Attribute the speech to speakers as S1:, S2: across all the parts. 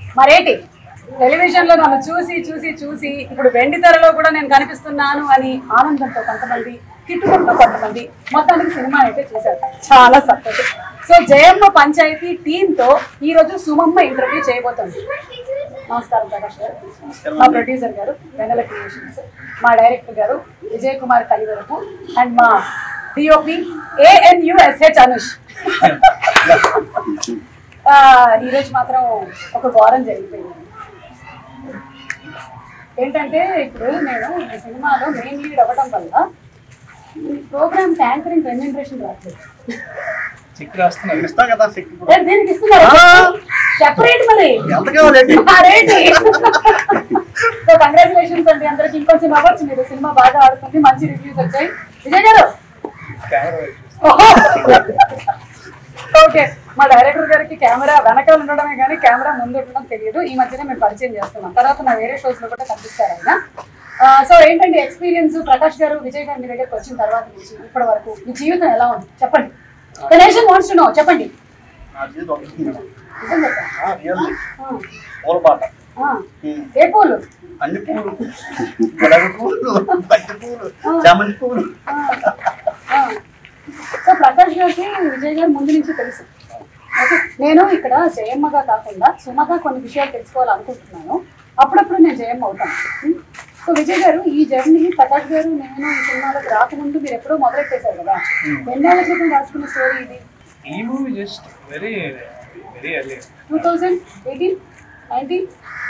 S1: మరేటి television లో నన్ను చూసి చూసి చూసి ఇప్పుడు వెండి తెరలో కూడా నేను కనిపిస్తున్నాను అని ఆనందంతో కొంతమంది తిట్టుకుంటూ కొంతమంది మొత్తానికి సినిమా అయితే చేశారు చాలా సంతోషం సో జయమ్మ పంచాయతీ టీమ్ తో ఈ రోజు సుమమ్మ ఇంటర్వ్యూ చేయబోతుంది నమస్కారం ప్రకాష్ గారు మా ప్రొడ్యూసర్ గారు వెనల క్రియేషన్స్ మా డైరెక్టర్ గారు విజయ్ కుమార్ కలివరపు అండ్ మా డిఓపి ఏఎన్యుఎస్హెచ్ అనుష్ ఆ, ఈరోజు మాత్రం ఒక ఘోరం జరిగిపోయింది ఏంటంటే ఇప్పుడు నేను ఈ సినిమాలో మెయిన్ లీడ్ అవ్వడం వల్ల ఈ ప్రోగ్రామ్ యాంకరింగ్ రెమ్యూనరేషన్ రావట్లేదు
S2: చెక్ రాస్తున్నాను
S3: ఇస్తా కదా చెక్ ఇప్పుడు.
S1: ఏ, దీనికి ఇస్తున్నారు సెపరేట్ మరి
S3: ఎంత కావాలండి
S1: ఆ రేట్ సో కంగ్రాచులేషన్స్ అండి అందరికి ఇంకొంచెం అవ్వచ్చు మీరు సినిమా బాగా ఆడుతుంది మంచి రివ్యూస్ వచ్చాయి విజయ్ గారు
S2: కెమెరా
S1: ఓకే మా డైరెక్టర్ గారికి కెమెరా వెనకాల ఉండడమే కానీ కెమెరా ముందు ఉండడం తెలియదు ఈ మధ్యనే మేము పరిచయం చేస్తున్నాం తర్వాత నా వేరే షోస్ లో కూడా కనిపిస్తారు ఆయన సో ఏంటంటే ఎక్స్పీరియన్స్ ప్రకాష్ గారు విజయ్ గారు మీ దగ్గరికి వచ్చిన తర్వాత నుంచి ఇప్పటి వరకు మీ జీవితం ఎలా ఉంది చెప్పండి నేషన్ వాంట్స్ టు నో చెప్పండి
S3: నా జీవితం అవుతుంది మేడం.
S1: నిజం చెప్పండి
S3: ఆ, really.
S1: ఆ,
S3: పూల పాట
S1: ఆ.
S3: ఉమ్.
S1: ఏ పూలు
S3: అన్ని పూలు గులాబీ పూలు బంతి పూలు చామంతి పూలు
S1: ఆ, ఆ. సో ప్రకాష్ గారికి విజయ్ గారు ముందు నుంచి తెలుసు ఓకే నేను ఇక్కడ జయమ్మగా కాకుండా సుమగా కొన్ని విషయాలు తెలుసుకోవాలనుకుంటున్నాను అప్పుడప్పుడు నేను జయమ్మ అవుతాను ఉం? సో విజయ్ గారు ఈ జర్నీ ప్రకాష్ గారు నేను ఈ సినిమాలోకి రాకముందు మీరు ఎప్పుడో మొదలెట్టేశారు కదా ఎన్నేళ్ల క్రితం రాసుకున్న స్టోరీ ఇది
S2: ఈ movie just very very early
S1: two thousand eighteen nineteen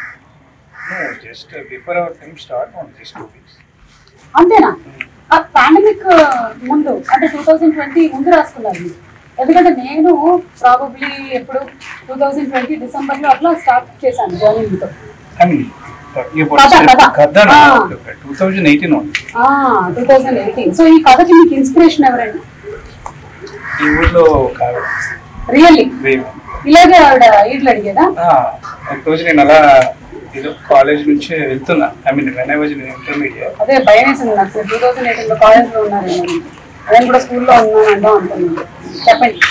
S2: just before our film start on just two weeks
S1: అంతేనా ఆ పాండమిక్ ముందు అంటే టూ థౌజండ్ ట్వంటీ ముందు రాసుకున్నారు మీరు ఎందుకంటే నేను ప్రాబబ్లీ ఎప్పుడు టూ థౌజండ్ ట్వంటీ డిసెంబర్లో అట్లా స్టార్ట్ చేశాను జర్నీ మీతో
S2: ఐ మీన్
S1: కథ, కథ.
S2: కథ
S1: ఆ.
S2: టూ థౌజండ్ ఎయిటీన్ ఉంది
S1: టూ థౌజండ్ ఎయిటీన్ సో ఈ కథకి మీకు ఇన్స్పిరేషన్ ఎవరండి
S2: ఈ ఊర్లో ఒక ఆవిడ,
S1: రియల్లీ
S2: వేవ్.
S1: ఇలాగే ఆవిడ ఈడ్లు అడిగేదా
S2: ఆ, ఒక రోజు నేను అలా ఏదో కాలేజ్ నుంచి వెళ్తున్నా I mean when I was intermediate
S1: అదే భయం వేసింది నాకు టూ థౌజండ్ ఎయిటీన్లో కాలేజ్లో ఉన్నారేమో నేను కూడా స్కూల్లో ఉన్నాను అంటాం అనుకున్నాను చెప్పండి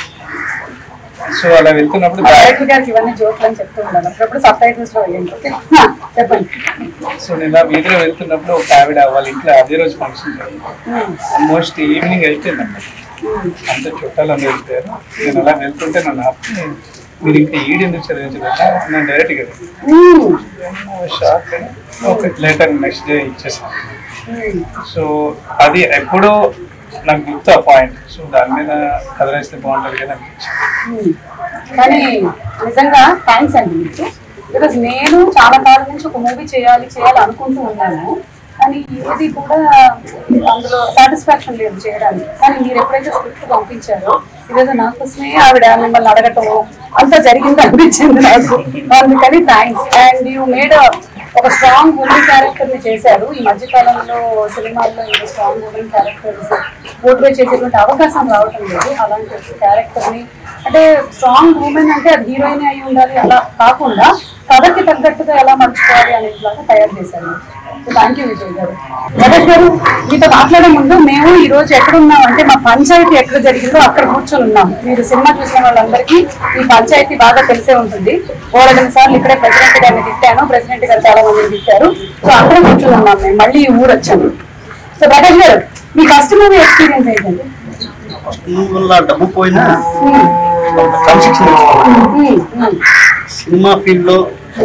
S2: సో అలా వెళ్తున్నప్పుడు
S1: మా
S2: దా-
S1: డైరెక్టర్ గారికి ఇవన్నీ జోక్లు అని చెప్తూ ఉండాలి అప్పుడప్పుడు సబ్ టైటిల్స్ లో వేయండి ఓకే హా, చెప్పండి
S2: సో నేను ఇలా వీధిలో వెళ్తున్నప్పుడు ఒక ఆవిడ వాళ్ళ ఇంట్లో అదే రోజు ఫంక్షన్ జరిగింది
S1: ఉమ్,
S2: ఆల్మోస్ట్ ఈవినింగ్ అయిపోయింది అన్నమాట
S1: ఉమ్.
S2: అంత చుట్టాలు అందరూ వెళ్తారు నేను అలా వెళ్తుంటే నన్ను ఆపి మీరు ఇంకా ఈడు ఎందుకు చదివించలేదా నేను డైరెక్ట్గా
S1: um,
S2: shock okay later next day ఇచ్చేసాను
S1: ఉమ్.
S2: సో అది ఎప్పుడో నాకు గుర్తు ఆ పాయింట్ సో దాని మీద కథ రాస్తే బాగుంటుంది కదా అనిపించింది
S1: ఉమ్. కానీ నిజంగా థ్యాంక్స్ అండి మీకు బికాజ్ నేను చాలా కాలం నుంచి ఒక మూవీ చేయాలి చేయాలి అనుకుంటూ ఉన్నాను కానీ ఏది కూడా అందులో సాటిస్ఫాక్షన్ లేదు చేయడానికి కానీ మీరు ఎప్పుడైతే స్క్రిప్ట్ పంపించారో ఇదేదో నా కోసమే ఆవిడ మిమ్మల్ని అడగటం అంతా జరిగింది అనిపించింది నాకు అందుకని థ్యాంక్స్ అండ్ యూ మేడ్ ఒక స్ట్రాంగ్ ఉమెన్ క్యారెక్టర్ ని చేశారు ఈ మధ్య కాలంలో సినిమాల్లో ఇంత స్ట్రాంగ్ ఉమెన్ క్యారెక్టర్స్ పోర్ట్రే చేసేటువంటి అవకాశం రావటం లేదు అలాంటి క్యారెక్టర్ ని అంటే స్ట్రాంగ్ ఉమెన్ అంటే అది హీరోయిన్ అయి ఉండాలి అలా కాకుండా కథకి తగ్గట్టుగా ఎలా మర్చుకోవాలి అనేట్లాగా తయారు చేశారు థ్యాంక్ యూ విజయ్ గారు జగత్ గారు మీతో మాట్లాడే ముందు మేము ఈ రోజు ఎక్కడ ఉన్నాం అంటే మా పంచాయతీ ఎక్కడ జరిగిందో అక్కడ కూర్చొని ఉన్నాం మీరు సినిమా చూసిన వాళ్ళందరికీ ఈ పంచాయతీ బాగా తెలిసే ఉంటుంది ఓరడని సార్లు ఇక్కడే ప్రెసిడెంట్ గారిని తిట్టాను ప్రెసిడెంట్ గారు చాలా మందిని తిట్టారు సో అందరం కూర్చొని ఉన్నాం మేము మళ్ళీ ఈ ఊరు వచ్చాము సో ప్రకాష్ గారు మీ ఫస్ట్ మూవీ ఎక్స్పీరియన్స్ ఏంటండి
S3: స్కూల్ వల్ల డబ్బు పోయినా కొంత క్రమశిక్షణ నేర్చుకోవాలి.
S1: ఉమ్, ఉమ్,
S3: సినిమా ఫీల్డ్ లో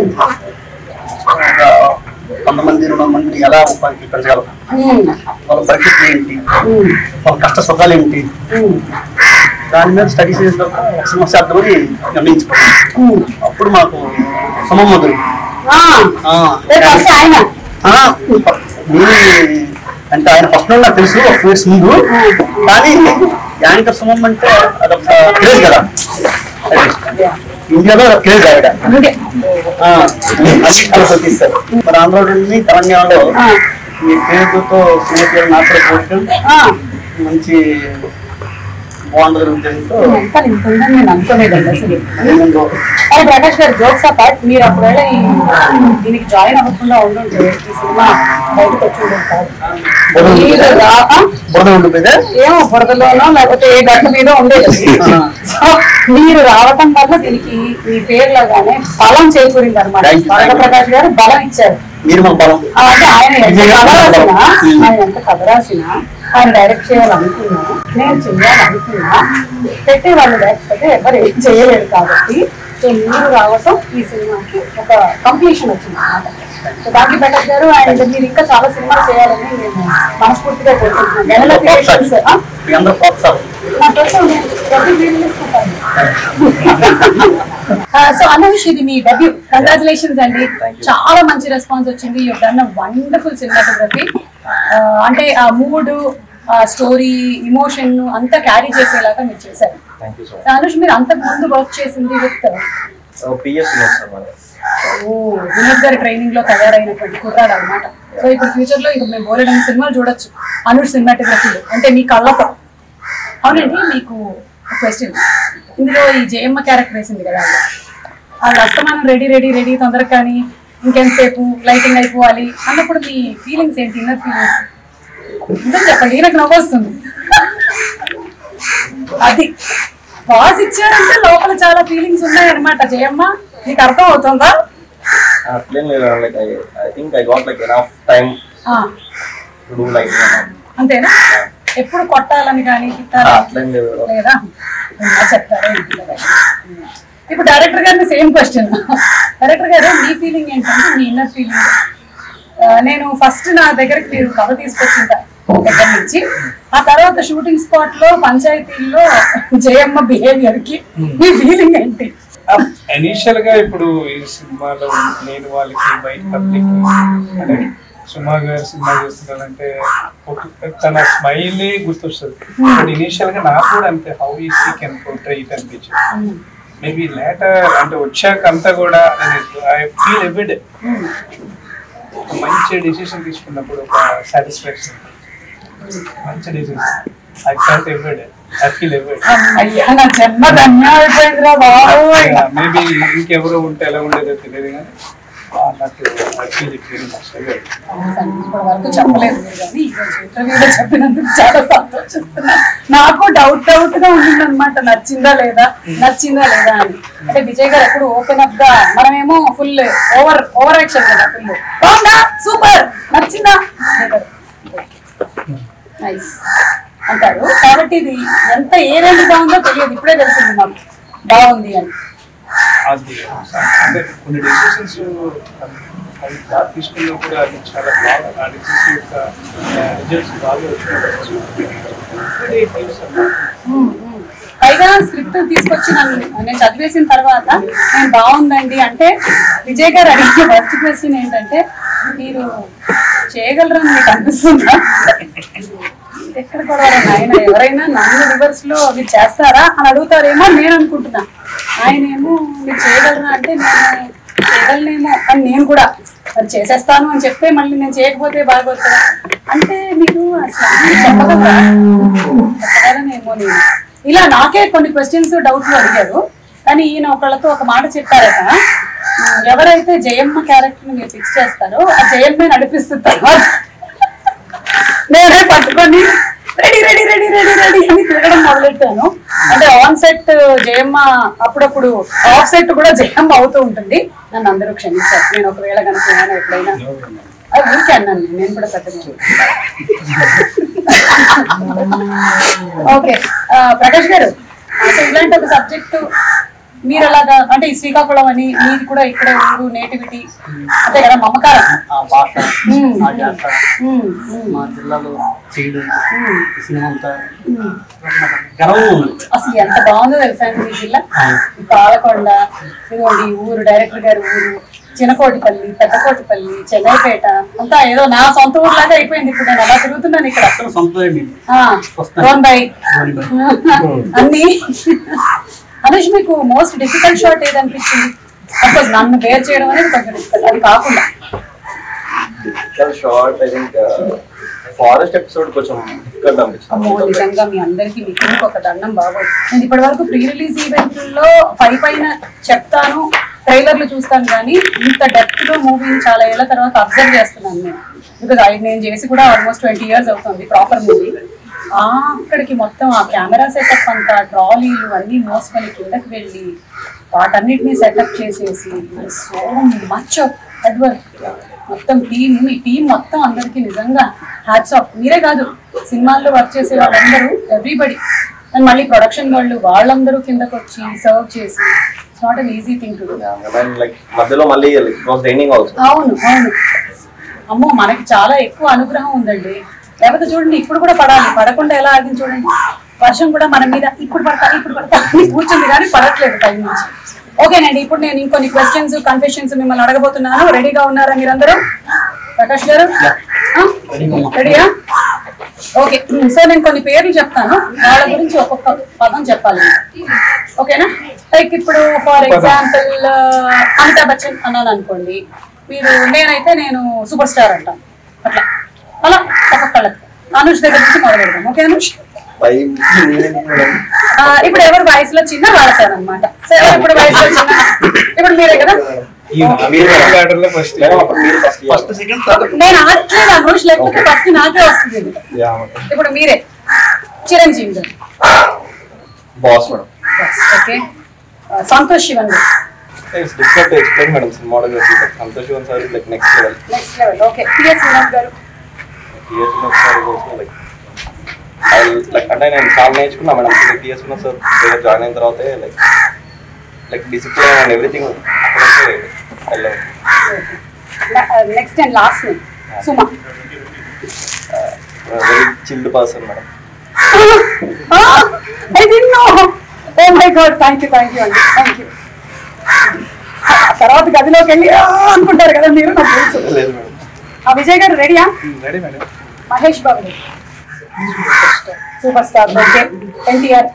S3: ఒక వంద మంది రెండు వందల మందిని ఎలా ఉపాధి పెంచగలం
S1: ఉమ్,
S3: వాళ్ళ పరిస్థితులు ఏంటి
S1: ఉమ్,
S3: వాళ్ళ కష్ట సుఖాలు ఏంటి
S1: ఉమ్,
S3: దాని మీద స్టడీ చేసినప్పుడు ఒక సమస్య అర్థమని నిర్ణయించుకున్నాం
S1: ఉమ్.
S3: అప్పుడు మాకు సమమ్మ దొరికింది
S1: ఆ,
S3: ఆ,
S1: ఏ ఫస్ట్ ఆయన
S3: ఆ, నేను అంటే ఆయన ఫస్ట్ నుండి నాకు తెలుసు ఒక ఇయర్స్ ముందు కానీ యాంకర్ సుమం అంటే అదొక క్రేజ్ కదా అది ఇండియాలో క్రేజ్ ఆవిడ
S1: అందుకే
S3: ఆ, అది అలా తీస్తారు మరి ఆంధ్ర నుండి తెలంగాణలో
S1: ఆ,
S3: ఈ పేరుతో సినిమా పేరు నాతో పోటీ
S1: ఆ,
S3: మంచి బాగుంటుంది ఉద్దేశంతో
S1: వెనకాల ఇంత ఉందని నేను అనుకోలేదండి అసలు
S3: ముందు
S1: అరే ప్రకాష్ గారు జోక్స్ అపార్ట్ మీరు ఒకవేళ ఈ దీనికి జాయిన్ అవ్వకుండా ఉండుంటే ఈ సినిమా బయటకు వచ్చి ఉండేది కాదు మీరు రా-
S3: బురద ఉండిపోయితే
S1: ఏమో బురదలోనో లేకపోతే ఏ గట్ల మీద ఉండేది సో మీరు రావటం వల్ల దీనికి మీ పేర్లోగానే బలం చేకూరింది అనమాట
S3: Thank you, thank you.
S1: Prakash గారు బలం ఇచ్చారు
S3: మీరు మాకు బలం
S1: ఆ, అంటే ఆయన ఎంత
S3: విజయ్
S1: కథ
S3: గారు
S1: రాసినా
S3: బలం.
S1: ఆయన ఎంత కథ రాసినా ఆయన డైరెక్ట్ చేయాలనుకున్నా నేను చేయాలనుకున్నా పెట్టే వాళ్ళు లేకపోతే ఎవరు ఏం చేయలేరు కాబట్టి సో మీరు రావటం ఈ సినిమాకి ఒక కంప్లీషన్ వచ్చింది అన్నమాట సో దానికి ప్రకాష్ గారు అండ్ మీరు ఇంకా చాలా సినిమాలు చేయాలని నేను మనస్ఫూర్తిగా కోరుకుంటున్నాను నెలలో క్రియేషన్స్
S3: మీ అందరూ ప్రోత్సాహం
S1: నా కోసం నేను ప్రతి వీడియోస్ సో అనుష్ ఇది మీ డెబ్యూ కంగ్రాచులేషన్స్ అండి చాలా మంచి రెస్పాన్స్ వచ్చింది యూ డన్ వండర్ఫుల్ సినిమాటోగ్రఫీ అంటే ఆ మూడ్ ఆ స్టోరీ ఇమోషన్ అంతా క్యారీ చేసేలాగా మీరు చేశారు
S4: thank you so
S1: So, Anush మీరు అంతకు ముందు వర్క్ చేసింది విత్
S4: మచ్ పిఎస్ సార్ మరి
S1: ఓ వినోద్ గారి ట్రైనింగ్ లో తయారైనటువంటి కుర్రాడు అనమాట సో ఇప్పుడు ఫ్యూచర్ లో ఇక మేము బోలెడని సినిమాలు చూడొచ్చు అనుష్ సినిమాటోగ్రఫీలో అంటే మీ కళ్ళతో అవునండి మీకు క్వశ్చన్ ఇందులో ఈ జయమ్మ క్యారెక్టర్ వేసింది కదా ఆవిడ. ఆవిడ అస్తమానం రెడీ రెడీ రెడీ తొందరగా కానీ ఇంకెంతసేపు లైటింగ్ అయిపోవాలి అన్నప్పుడు మీ ఫీలింగ్స్ ఏంటి ఇన్నర్ ఫీలింగ్స్ నిజం చెప్పండి నాకు నవ్వొస్తుంది అది బాస్ ఇచ్చారంటే లోపల చాలా ఫీలింగ్స్ ఉన్నాయన్నమాట జయమ్మ నీకు అర్థం అవుతుందా
S4: అట్లేం లేదు like I I think I got like enough time
S1: ఆ,
S4: టు డూ లైక్
S1: అంతేనా ఎప్పుడు కొట్టాలని కానీ తిట్టాలని
S4: అట్లేం లేదు
S1: లేదా ఇలా చెప్తారే ఇప్పుడు డైరెక్టర్ గారిని సేమ్ క్వశ్చన్ డైరెక్టర్ గారు మీ ఫీలింగ్ ఏంటంటే మీ ఇన్నర్ ఫీలింగ్ నేను ఫస్ట్ నా దగ్గరికి మీరు కథ తీసుకొచ్చిన దగ్గర నుంచి ఆ తర్వాత షూటింగ్ స్పాట్ లో పంచాయతీల్లో జయమ్మ బిహేవియర్ కి మీ ఫీలింగ్ ఏంటి
S2: ఇనీషియల్ గా ఇప్పుడు ఈ సినిమాలో లేని వాళ్ళకి బయట పబ్లిక్ అంటే సుమా గారు సినిమా చేస్తున్నారంటే ఒక తన స్మైలే గుర్తొస్తుంది బట్ ఇనీషియల్ గా నాకు కూడా అంతే how he she can portray it అనిపించింది మేబీ లేటర్ అంటే వచ్చాక అంతా కూడా ఐ ఫీల్ ఎవిడ్ ఒక మంచి డెసిషన్ తీసుకున్నప్పుడు ఒక సాటిస్ఫాక్షన్ మంచి decision I felt avid I feel avid
S1: అయ్యా నా జన్మ ధన్యం అయిపోయిందిరా బాబు
S2: మేబీ ఇంకెవరో ఉంటే ఎలా ఉండేదో తెలియదు కానీ ఆ, నాకు I feel it very much
S1: ఇప్పటి వరకు చెప్పలేదు మీరు కానీ ఈ రోజు ఇంటర్వ్యూలో చెప్పినందుకు చాలా సంతోషిస్తున్నా నాకు డౌట్ డౌట్ గా ఉండింది అనమాట నచ్చిందా లేదా నచ్చిందా లేదా అని అంటే విజయ్ గారు ఎప్పుడు ఓపెన్ అప్ గా మనమేమో ఫుల్ ఓవర్ ఓవర్ యాక్షన్ కదా ఫుల్ బాగుందా సూపర్ నచ్చిందా నైస్ అంటారు కాబట్టి ఇది ఎంత ఏ రేంజ్ బాగుందో తెలియదు ఇప్పుడే తెలిసింది నాకు బాగుంది అని
S2: అది అంటే కొన్ని డెసిషన్స్ అది బాగా తీసుకున్నా కూడా అది చాలా బాగా ఆ డెసిషన్ యొక్క రిజల్ట్స్ బాగా వచ్చినాయి
S1: ఉమ్, ఉమ్. పైగా స్క్రిప్ట్ తీసుకొచ్చి నన్ను నేను చదివేసిన తర్వాత నేను బాగుందండి అంటే విజయ్ గారు అడిగిన ఫస్ట్ క్వశ్చన్ ఏంటంటే మీరు చేయగలరని మీకు అనిపిస్తుందా ఎక్కడ కూడా ఆయన ఎవరైనా నన్ను రివర్స్ లో మీరు చేస్తారా అని అడుగుతారేమో అని నేను అనుకుంటున్నా ఆయన ఏమో మీరు చేయగలరా అంటే నేను చేయగలనేమో అని నేను కూడా మరి చేసేస్తాను అని చెప్తే మళ్ళీ నేను చేయకపోతే బాగోతుందా అంటే మీరు అసలు అన్నీ చెప్పగలరా చెప్పగలనేమో నేను ఇలా నాకే కొన్ని క్వశ్చన్స్ డౌట్లు అడిగారు కానీ ఈయన ఒకళ్ళతో ఒక మాట చెప్పారట "ఆ, ఎవరైతే జయమ్మ క్యారెక్టర్ మీరు ఫిక్స్ చేస్తారో ఆ జయమ్మే నడిపిస్తారు నేనే పట్టుకొని ready ready ready ready ready అని తిరగడం మొదలెట్టాను అంటే ఆన్ సెట్ జయమ్మ అప్పుడప్పుడు ఆఫ్ సెట్ కూడా జయమ్మ అవుతూ ఉంటుంది నన్ను అందరూ క్షమించారు నేను ఒకవేళ కనుక ఏమైనా ఎప్పుడైనా అది ఊరికే అన్నాను నేను. నేను కూడా పెద్ద ఓకే ప్రకాష్ గారు అసలు ఇలాంటి ఒక సబ్జెక్టు మీరు అలాగా అంటే ఈ శ్రీకాకుళం అని మీది కూడా ఇక్కడ ఊరు నేటివిటీ అంతే కదా మమకారం
S3: ఆ భాష
S1: ఉమ్,
S3: ఆ జాత
S1: ఉమ్, ఉమ్,
S3: మా జిల్లాలో చేయడం
S1: ఉమ్,
S3: ఈ సినిమా అంతా
S1: ఉమ్.
S3: గర్వంగా ఉంది
S1: అసలు ఎంత బాగుందో తెలుసా అండి మీ జిల్లా ఈ పాలకొండ ఇదిగోండి ఈ ఊరు డైరెక్టర్ గారి ఊరు చిన్నకోటిపల్లి పెద్దకోటిపల్లి చెన్నైపేట అంతా ఏదో నా సొంత ఊర్లాగా అయిపోయింది ఇప్పుడు నేను అలా తిరుగుతున్నాను ఇక్కడ
S3: అసలు సొంత
S1: ఆ, రోన్బై
S3: రోన్బై.
S1: అన్ని అనుష్ మీకు మోస్ట్ డిఫికల్ట్ షాట్ ఏది అనిపించింది అఫ్కోర్స్ నన్ను బేర్ చేయడం అనేది కొంచెం డిఫికల్ట్ అది కాకుండా
S4: short I think forest episode కొంచెం డిఫికల్ట్
S1: అమ్మో
S4: అనిపించింది
S1: నిజంగా మీ అందరికి మీకు ఒక దండం బాగోదు నేను ఇప్పటి వరకు ప్రీ రిలీజ్ ఈవెంట్లో పై పైన చెప్తాను ట్రైలర్లు చూస్తాను కానీ ఇంత డెప్త్ లో మూవీని చాలా ఏళ్ల తర్వాత అబ్జర్వ్ చేస్తున్నాను నేను బికాజ్ అది నేను చేసి కూడా ఆల్మోస్ట్ ట్వంటీ ఇయర్స్ అవుతుంది ప్రాపర్ మూవీ అక్కడికి మొత్తం ఆ కెమెరా సెటప్ అంతా ట్రాలీలు అన్ని మోసుకొని కిందకి వెళ్ళి వాటన్నిటిని సెటప్ చేసేసి so much of hard work మొత్తం టీం మీ టీం మొత్తం అందరికి నిజంగా హ్యాట్స్ ఆఫ్ మీరే కాదు సినిమాల్లో వర్క్ చేసే వాళ్ళందరూ ఎవ్రీబడి అండ్ మళ్ళీ ప్రొడక్షన్ వాళ్ళు వాళ్ళందరూ కిందకు వచ్చి సర్వ్ చేసి it's not an easy thing to do
S4: like మధ్యలో మళ్ళీ ఇట్ వాస్ రైనింగ్ ఆల్సో
S1: అవును అవును అమ్మో మనకి చాలా ఎక్కువ అనుగ్రహం ఉందండి లేకపోతే చూడండి ఇప్పుడు కూడా పడాలి పడకుండా ఎలా ఆగింది చూడండి వర్షం కూడా మన మీద ఇప్పుడు పడతా ఇప్పుడు పడతా అని కూర్చుంది కానీ పడట్లేదు పై నుంచి ఓకేనండి ఇప్పుడు నేను ఇంకొన్ని క్వశ్చన్స్ కన్ఫెషన్స్ మిమ్మల్ని అడగబోతున్నాను రెడీగా ఉన్నారా మీరందరూ ప్రకాష్ గారు రెడీయా ఓకే సో నేను కొన్ని పేర్లు చెప్తాను వాళ్ళ గురించి ఒక్కొక్క పదం చెప్పాలి ఓకేనా లైక్ ఇప్పుడు ఫర్ ఎగ్జాంపుల్ అమితాబ్ బచ్చన్ అన్నాను అనుకోండి మీరు నేనైతే నేను సూపర్ స్టార్ అంటాను అట్లా అలా ఒక్కొక్కళ్ళకి అనుష్ దగ్గర నుంచి మొదలు పెడదాం ఓకే అనుష్
S4: బై
S1: ఆ, ఇప్పుడు ఎవరు వయసులో చిన్న వాడతారనమాట సో ఇప్పుడు వయసులో చిన్న ఇప్పుడు మీరే కదా
S2: ఆర్డర్లో ఫస్ట్
S4: మేడం అప్పుడు మీరు ఫస్ట్
S3: ఫస్ట్ సెకండ్ థర్డ్
S1: నేను ఆడట్లేదు అనుష్ లేకపోతే ఫస్ట్ నాకే వస్తుంది ఇది. ఇప్పుడు మీరే చిరంజీవి గారు
S4: బాస్ మేడం
S1: ఓకే ఆ, సంతోష్ శివన్ గారు
S4: it's difficult to explain madam సినిమా Santosh one sir like next level
S1: next level okay PS Vinod గారు
S4: టీఎస్ ఉన్న సార్ కోసం లైక్ లైక్ అంటే నేను చాలా నేర్చుకున్నా మేడం టీఎస్ ఉన్న సార్ దగ్గర జాయిన్ అయిన తర్వాతే like like discipline and everything I love
S1: next and last name Suma
S4: very chilled person madam
S1: I డి no oh my god thank you thank you అండి థ్యాంక్ యూ తర్వాత గదిలోకి వెళ్ళి "ఆ" అనుకుంటారు కదా మీరు నాకు తెలుసు
S4: లేదు మేడం
S1: ఆ విజయ్ గారు రెడీయా
S2: రెడీ మేడం
S1: మహేష్ బాబు గారు super star okay NTR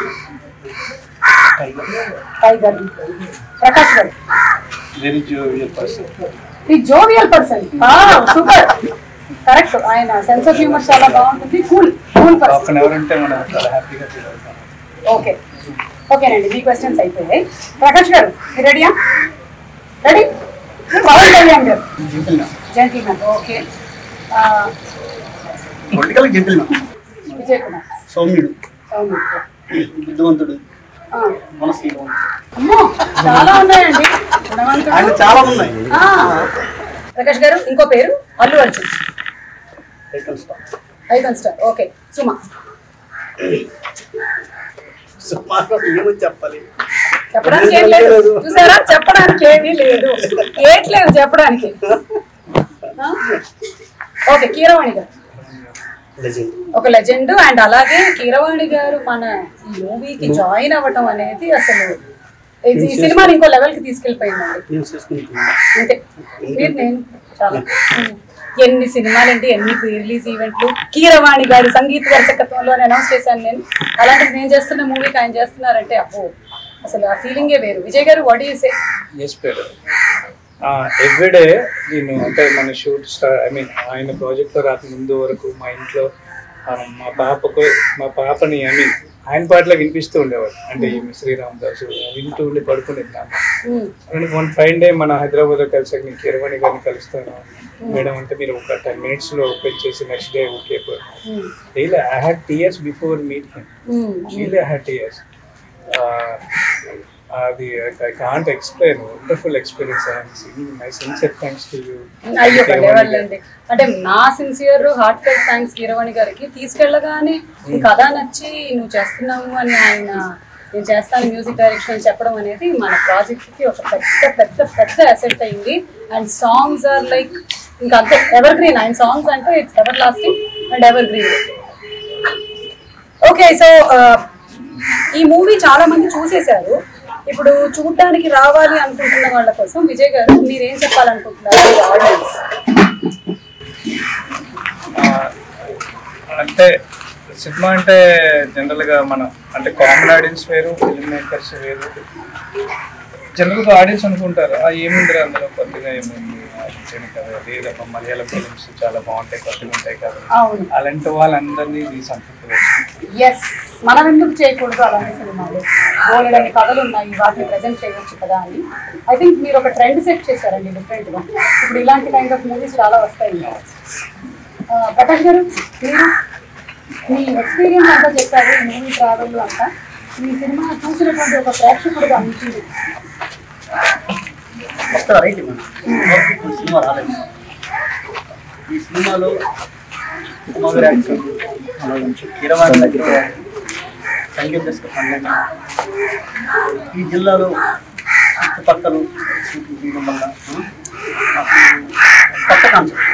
S1: tiger Prakash గారు
S2: వెరీ జోవియల్ పర్సన్
S1: ఈ జోవియల్ పర్సన్ సూపర్ కరెక్ట్ ఆయన సెన్స్ ఆఫ్ హ్యూమర్ చాలా బాగుంటుంది cool cool
S2: half
S1: person
S2: an hour ఉంటే మనం చాలా హ్యాపీగా ఫీల్ అవుతాం
S1: ఓకే ఓకేనండి మీ క్వశ్చన్స్ అయిపోయాయి ప్రకాష్ గారు మీరు రెడీయా రెడీ పవన్ కళ్యాణ్ గారు gentleman okay
S3: political gentleman
S1: Vijay Kumar
S3: సౌమ్యుడు
S1: అవును
S3: బుద్ధివంతుడు
S1: ఆ,
S3: మనశ్రీవంతుడు
S1: అమ్మో చాలా ఉన్నాయండి
S3: ఆయన
S1: గుణవంతుడు
S3: చాలా ఉన్నాయి
S1: ఆ, ప్రకాష్ గారు ఇంకో పేరు Allu Arjun
S3: cycle star
S1: icon star okay Suma
S3: సుమారు ఏమని చెప్పాలి
S1: చెప్పడానికి ఏం లేదు చూసారా చెప్పడానికి ఏమీ లేదు ఏట్లేదు చెప్పడానికి ఆ? ఓకే కీరవాణి గారు
S3: లెజెండ్
S1: ఒక లెజెండ్ అండ్ అలాగే కీరవాణి గారు మన ఈ మూవీకి జాయిన్ అవ్వటం అనేది అసలు ఇది ఈ సినిమాని ఇంకో లెవెల్ కి తీసుకెళ్ళిపోయిందండి
S3: నేను చేసుకుంటున్నాను
S1: అంతే మీరు నేను చాలా ఉమ్. ఎన్ని సినిమాలండి ఎన్ని ప్రీ రిలీజ్ ఈవెంట్లు కీరవాణి గారి సంగీత దర్శకత్వంలో అనౌన్స్ చేశాను నేను అలాంటిది నేను చేస్తున్న మూవీకి ఆయన చేస్తున్నారంటే అబ్బో అసలు ఆ ఫీలింగే వేరు విజయ్ గారు వాట్ యూ సే
S2: ఎస్ పేరు ఎవ్రీడే నేను అంటే మన షూట్ స్టార్ ఐ మీన్ ఆయన ప్రాజెక్ట్లో రాక ముందు వరకు మా ఇంట్లో ఆ, మా పాపకు మా పాపని ఐ మీన్ ఆయన పాటలు వినిపిస్తూ ఉండేవాడు అంటే ఈ శ్రీరామ్ దాసు వింటూ ఉండి పడుకునేది నాన్న వన్ ఫైవ్ డే మన హైదరాబాద్ కలిసాక నేను కిరవాణి గారిని కలుస్తాను మేడం అంటే మీరు ఒక టెన్ మినిట్స్ లో ఓపెన్ చేసి next day okay real I had tears before meet him real I had tears అది I can't explain wonderful experience my sincere thanks to you
S1: అయ్యో పర్లేవాళ్ళండి అంటే నా సిన్సియర్ హార్ట్ ఫెల్ థ్యాంక్స్ కీరవాణి గారికి తీసుకెళ్ళగానే ఈ కథ నచ్చి నువ్వు చేస్తున్నావు అని ఆయన నేను చేస్తాను మ్యూజిక్ డైరెక్షన్ అని చెప్పడం అనేది మన ప్రాజెక్ట్ కి ఒక పెద్ద పెద్ద పెద్ద అసెట్ అయింది అండ్ సాంగ్స్ ఆర్ లైక్ ఇంకా అంతే ఎవర్ గ్రీన్ ఆయన సాంగ్స్ అంటే it's everlasting and evergreen okay so ఈ మూవీ చాలా మంది చూసేశారు ఇప్పుడు చూడడానికి రావాలి అనుకుంటున్న వాళ్ళ కోసం విజయ్ గారు మీరేం చెప్పాలనుకుంటున్నారు ఆడియన్స్
S2: అంటే సినిమా అంటే జనరల్ గా మన అంటే కామన్ ఆడియన్స్ వేరు ఫిల్మ్ మేకర్స్ వేరు జనరల్ గా ఆడియన్స్ అనుకుంటారు ఆ ఏముందిరా అందులో కొద్దిగా ఏముంది అంతేనే కదా లేదమ్మా మలయాళం ఫిలిమ్స్ చాలా బాగుంటాయి కొత్తగా ఉంటాయి కదా
S1: అవును
S2: అలాంటి వాళ్ళందరినీ ఇది సంతృప్తి పరుస్తుంది.
S1: ఎస్ మనం ఎందుకు చేయకూడదు అలాంటి సినిమాలు బోలెడని కథలు ఉన్నాయి వాటిని ప్రజెంట్ చేయవచ్చు కదా అని ఐ థింక్ మీరు ఒక ట్రెండ్ సెట్ చేశారండి డిఫరెంట్ గా ఇప్పుడు ఇలాంటి కైండ్ ఆఫ్ మూవీస్ చాలా వస్తాయి ఆ, ప్రకాష్ గారు మీరు మీ ఎక్స్పీరియన్స్ అంతా చెప్పారు ఈ మూవీ ట్రావెల్ అంతా ఈ సినిమా చూసినటువంటి ఒక ప్రేక్షకుడుగా అనిపించింది
S3: వస్తారా రైట్ మన సినిమా రాలేదు ఈ సినిమాలో సుమారు యాక్షన్ కీరవాణి దగ్గర సంగీత దర్శకత్వం ఈ జిల్లాలో చుట్టుపక్కల షూటింగ్ చేయడం వల్ల నాకు కొత్త కాన్సెప్ట్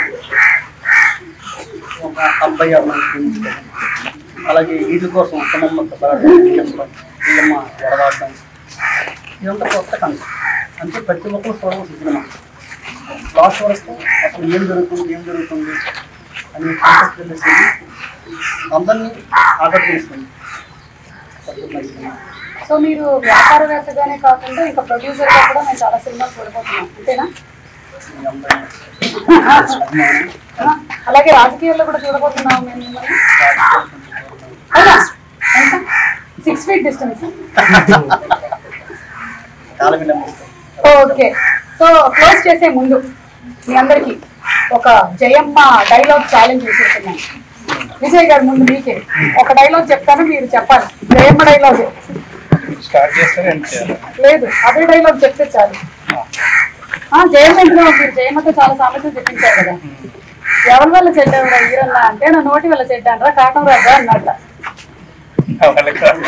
S3: ఒక అబ్బాయి అమ్మాయి ప్రేమించుకోవడం అలాగే వీటి కోసం సమమ్మ వీళ్ళమ్మ ఎడవాడడం ఇదంతా కొత్త కాన్సెప్ట్ అంటే ప్రతి ఒక్కరు చూడవలసిన సినిమా లాస్ట్ వరకు అసలు ఏం జరుగుతుంది ఏం జరుగుతుంది అనే కాన్సెప్ట్ తెలిసింది అందరినీ ఆకర్షిస్తుంది అద్భుతమైన సినిమా.
S1: సో మీరు వ్యాపారవేత్తగానే కాకుండా ఇంకా ప్రొడ్యూసర్ గా కూడా మేము చాలా సినిమాలు చూడబోతున్నాం అంతేనా
S3: మీ అందరినీ
S1: ఆ, అలాగే రాజకీయాల్లో కూడా చూడబోతున్నాం మేము మిమ్మల్ని అవునా ఎంత సిక్స్ ఫీట్ డిస్టెన్స్
S3: చాలా విలమిస్తాం
S1: ఓకే సో క్లోజ్ చేసే ముందు మీ అందరికి ఒక జయమ్మ డైలాగ్ ఛాలెంజ్ చేసేస్తున్నాను విజయ్ గారు ముందు మీకే ఒక డైలాగ్ చెప్తాను మీరు చెప్పాలి జయమ్మ డైలాగ్
S2: స్టార్ట్ చేస్తే ఎంత చేయాలి
S1: లేదు అదే డైలాగ్ చెప్తే చాలు ఆ జయమ్మ ఇంట్లో మీరు జయమ్మతో చాలా సామెతలు చెప్పించారు కదా ఎవరి వల్ల చెడ్డావురా ఈరన్నా అంటే నా నోటి వల్ల చెడ్డానరా కాటం రాజా అన్నట్ట
S2: వాళ్ళకి కాదు.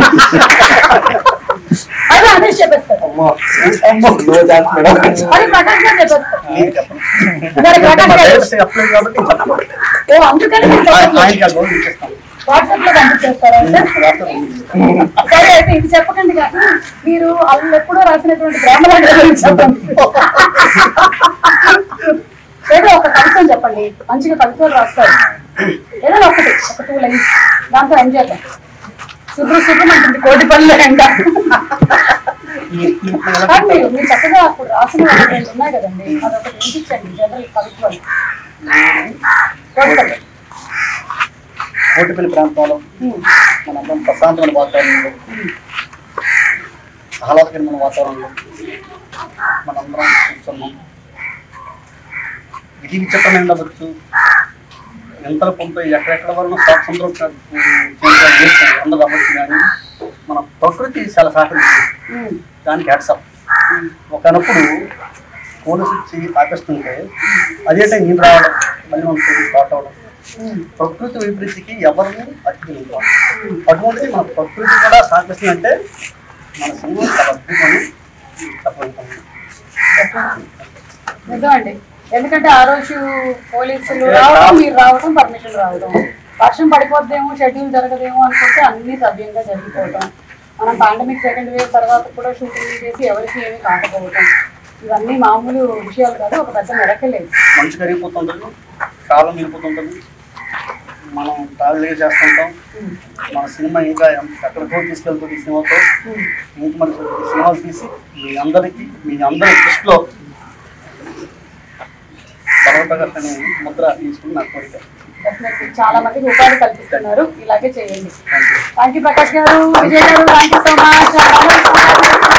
S1: అదే అదే చెప్పేస్తారు
S3: అమ్మో అమ్మో నో ఛాన్స్ మేడం
S1: అది ప్రకాష్ గారు చెప్పేస్తారు
S3: మీరు చెప్పండి.
S1: మరి ప్రకాష్ గారు
S3: డైరెక్ట్ చెప్పలేదు కాబట్టి చెప్పండి.
S1: ఓ అందుకని మీరు
S3: ఆయన-
S1: చెప్పట్లేదు.
S3: ఆయనకి ఆ గౌరవం ఇచ్చేస్తాం
S1: వాట్సాప్ లో పంపించేస్తారా అంటే
S3: రాష్ట్రం పంపిస్తాం.
S1: సరే అయితే ఇది చెప్పకండి కానీ మీరు వాళ్ళు ఎప్పుడో రాసినటువంటి గ్రామరాజు గురించి చెప్పండి ఏదో ఒక కవిత్వం చెప్పండి మంచిగా కవిత్వాలు రాస్తారు ఏదో ఒకటి ఒక టూ లైన్స్ దాంతో ఎంజాయ్ చేద్దాం శుభ్ర శుభ్రం అంటుంది కోటి పనులు ఎండ
S3: ఈ- ఈ పిల్లల-
S1: కానీ మీరు మీరు చక్కగా అప్పుడు రాసిన ఒక రెండు ఉన్నాయి కదండి అదొకటి వినిపించండి జనరల్ కవిత్వాలు కోటి పనులు.
S3: కోటిపల్లి ప్రాంతంలో
S1: ఉమ్,
S3: మనందరం ప్రశాంతమైన వాతావరణంలో ఆహ్లాదకరమైన వాతావరణంలో మనందరం కూర్చున్నాం విధి విచిత్రమైన అవ్వచ్చు ఎంతల పంపై ఎక్కడెక్కడ వరకు స్వాతంత్రం అందరూ అవ్వచ్చు కానీ మన ప్రకృతి చాలా సహకరిస్తుంది
S1: ఉమ్,
S3: దానికి హ్యాట్సప్ ఒకనప్పుడు పోలీసు వచ్చి ఆకర్షిస్తుంటే అదే టైం నేను రావడం మళ్ళీ మనం స్టార్ట్ అవ్వడం
S1: ఉమ్,
S3: ప్రకృతి వైపరీతికి ఎవరిని అతిథులు అటువంటిది మన ప్రకృతి కూడా సహకరిస్తుందంటే మన సినిమా చాలా అద్భుతమని చెప్పగలుగుతాను
S1: నిజం అండి ఎందుకంటే ఆ రోజు పోలీసులు రావడం మీరు రావడం పర్మిషన్ రావడం వర్షం పడిపోద్దేమో షెడ్యూల్ జరగదేమో అనుకుంటే అన్ని సవ్యంగా జరిగిపోవడం మనం పాండమిక్ సెకండ్ వేవ్ తర్వాత కూడా షూటింగ్ చేసి ఎవరికి ఏమీ కాకపోవడం ఇవన్నీ మామూలు విషయాలు కాదు ఒక పెద్ద మెరకలేదు
S3: మంచు కరిగిపోతుంటుంది కాలం మిగిలిపోతుంటుంది మనం ట్రావెల్ చేస్తుంటాం మన సినిమా ఇంకా ఎంత- ఎక్కడికో తీసుకెళ్తుంది ఈ సినిమాతో ఇంక మన సినిమాలు తీసి మీ అందరికీ మీ అందరి దృష్టిలో బలవంతగా అనే ముద్ర తీసుకుని నా కోరిక
S1: డెఫినెట్లీ చాలా మందికి ఉపాధి కల్పిస్తున్నారు ఇలాగే చేయండి
S3: thank you
S1: thank you Prakash గారు విజయ్ గారు థ్యాంక్ యూ సో మచ్